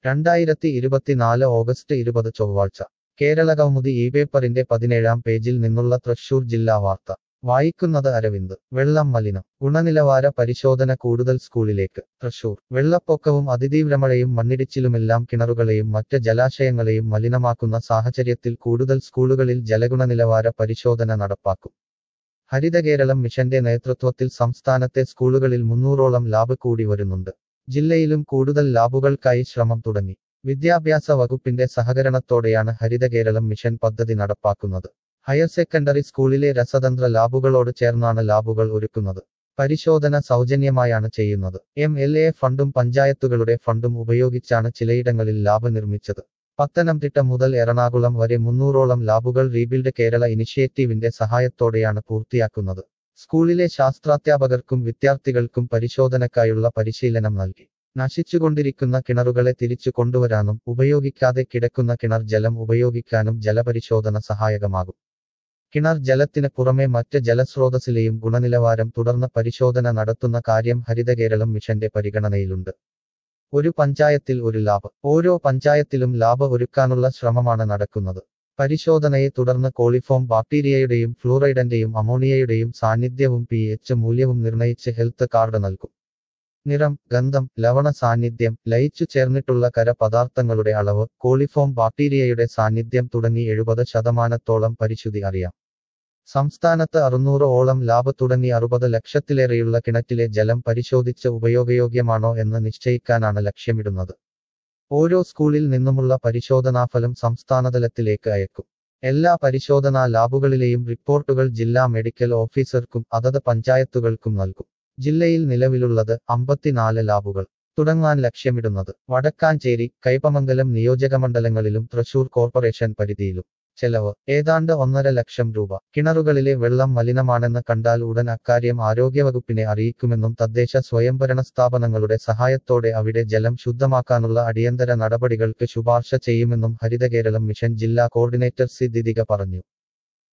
രണ്ടായിരത്തി ഇരുപത്തിനാല് ഓഗസ്റ്റ് ഇരുപത് ചൊവ്വാഴ്ച കേരള കൗമുദി ഈ പേപ്പറിന്റെ പതിനേഴാം പേജിൽ നിന്നുള്ള തൃശൂർ ജില്ലാ വാർത്ത വായിക്കുന്നത് അരവിന്ദ് വെള്ളം മലിനം ഗുണനിലവാര പരിശോധന കൂടുതൽ സ്കൂളിലേക്ക് തൃശൂർ വെള്ളപ്പൊക്കവും അതിതീവ്രമഴയും മണ്ണിടിച്ചിലുമെല്ലാം കിണറുകളെയും മറ്റ് ജലാശയങ്ങളെയും മലിനമാക്കുന്ന സാഹചര്യത്തിൽ കൂടുതൽ സ്കൂളുകളിൽ ജലഗുണനിലവാര പരിശോധന നടപ്പാക്കും ഹരിതകേരളം മിഷന്റെ നേതൃത്വത്തിൽ സംസ്ഥാനത്തെ സ്കൂളുകളിൽ മുന്നൂറോളം ലാബ് കൂടി വരുന്നുണ്ട് ജില്ലയിലും കൂടുതൽ ലാബുകൾക്കായി ശ്രമം തുടങ്ങി വിദ്യാഭ്യാസ വകുപ്പിന്റെ സഹകരണത്തോടെയാണ് ഹരിതകേരളം മിഷൻ പദ്ധതി നടപ്പാക്കുന്നത് ഹയർ സെക്കൻഡറി സ്കൂളിലെ രസതന്ത്ര ലാബുകളോട് ചേർന്നാണ് ലാബുകൾ ഒരുക്കുന്നത് പരിശോധന സൗജന്യമായാണ് ചെയ്യുന്നത് എം എൽ എ ഫണ്ടും പഞ്ചായത്തുകളുടെ ഫണ്ടും ഉപയോഗിച്ചാണ് ചിലയിടങ്ങളിൽ ലാബ് നിർമ്മിച്ചത് പത്തനംതിട്ട മുതൽ എറണാകുളം വരെ മുന്നൂറോളം ലാബുകൾ റീബിൽഡ് കേരള ഇനിഷ്യേറ്റീവിന്റെ സഹായത്തോടെയാണ് പൂർത്തിയാക്കുന്നത് സ്കൂളിലെ ശാസ്ത്രാധ്യാപകർക്കും വിദ്യാർത്ഥികൾക്കും പരിശോധനക്കായുള്ള പരിശീലനം നൽകി നശിച്ചുകൊണ്ടിരിക്കുന്ന കിണറുകളെ തിരിച്ചു കൊണ്ടുവരാനും ഉപയോഗിക്കാതെ കിടക്കുന്ന കിണർ ജലം ഉപയോഗിക്കാനും ജലപരിശോധന സഹായകമാകും കിണർ ജലത്തിന് പുറമെ മറ്റ് ജലസ്രോതസ്സിലെയും ഗുണനിലവാരം തുടർന്ന് പരിശോധന നടത്തുന്ന കാര്യം ഹരിതകേരളം മിഷന്റെ പരിഗണനയിലുണ്ട് ഒരു പഞ്ചായത്തിൽ ഒരു ലാബ് ഓരോ പഞ്ചായത്തിലും ലാബ് ഒരുക്കാനുള്ള ശ്രമമാണ് നടക്കുന്നത് പരിശോധനയെ തുടർന്ന് കോളിഫോം ബാക്ടീരിയയുടെയും ഫ്ലൂറൈഡന്റെയും അമോണിയയുടെയും സാന്നിധ്യവും പി എച്ച് മൂല്യവും നിർണയിച്ച് ഹെൽത്ത് കാർഡ് നൽകും നിറം ഗന്ധം ലവണ സാന്നിധ്യം ലയിച്ചു ചേർന്നിട്ടുള്ള കരപദാർത്ഥങ്ങളുടെ അളവ് കോളിഫോം ബാക്ടീരിയയുടെ സാന്നിധ്യം തുടങ്ങി എഴുപത് ശതമാനത്തോളം പരിശുദ്ധി അറിയാം സംസ്ഥാനത്ത് അറുന്നൂറ് ഓളം ലാബ് തുടങ്ങി അറുപത് ലക്ഷത്തിലേറെയുള്ള കിണറ്റിലെ ജലം പരിശോധിച്ച് ഉപയോഗയോഗ്യമാണോ എന്ന് നിശ്ചയിക്കാനാണ് ലക്ഷ്യമിടുന്നത് ഓരോ സ്കൂളിൽ നിന്നുമുള്ള പരിശോധനാഫലം സംസ്ഥാനതലത്തിലേക്ക് അയക്കും എല്ലാ പരിശോധനാ ലാബുകളിലെയും റിപ്പോർട്ടുകൾ ജില്ലാ മെഡിക്കൽ ഓഫീസർക്കും അതത് പഞ്ചായത്തുകൾക്കും നൽകും ജില്ലയിൽ നിലവിലുള്ളത് അമ്പത്തിനാല് ലാബുകൾ തുടങ്ങാൻ ലക്ഷ്യമിടുന്നത് വടക്കാഞ്ചേരി കൈപ്പമംഗലം നിയോജകമണ്ഡലങ്ങളിലും തൃശൂർ കോർപ്പറേഷൻ പരിധിയിലും ചെലവ് ഏതാണ്ട് ഒന്നര ലക്ഷം രൂപ കിണറുകളിലെ വെള്ളം മലിനമാണെന്ന് കണ്ടാൽ ഉടൻ അക്കാര്യം ആരോഗ്യവകുപ്പിനെ അറിയിക്കുമെന്നും തദ്ദേശ സ്വയംഭരണ സ്ഥാപനങ്ങളുടെ സഹായത്തോടെ അവിടെ ജലം ശുദ്ധമാക്കാനുള്ള അടിയന്തര നടപടികൾക്ക് ശുപാർശ ചെയ്യുമെന്നും ഹരിതകേരളം മിഷൻ ജില്ലാ കോർഡിനേറ്റർ സി ദിദിക പറഞ്ഞു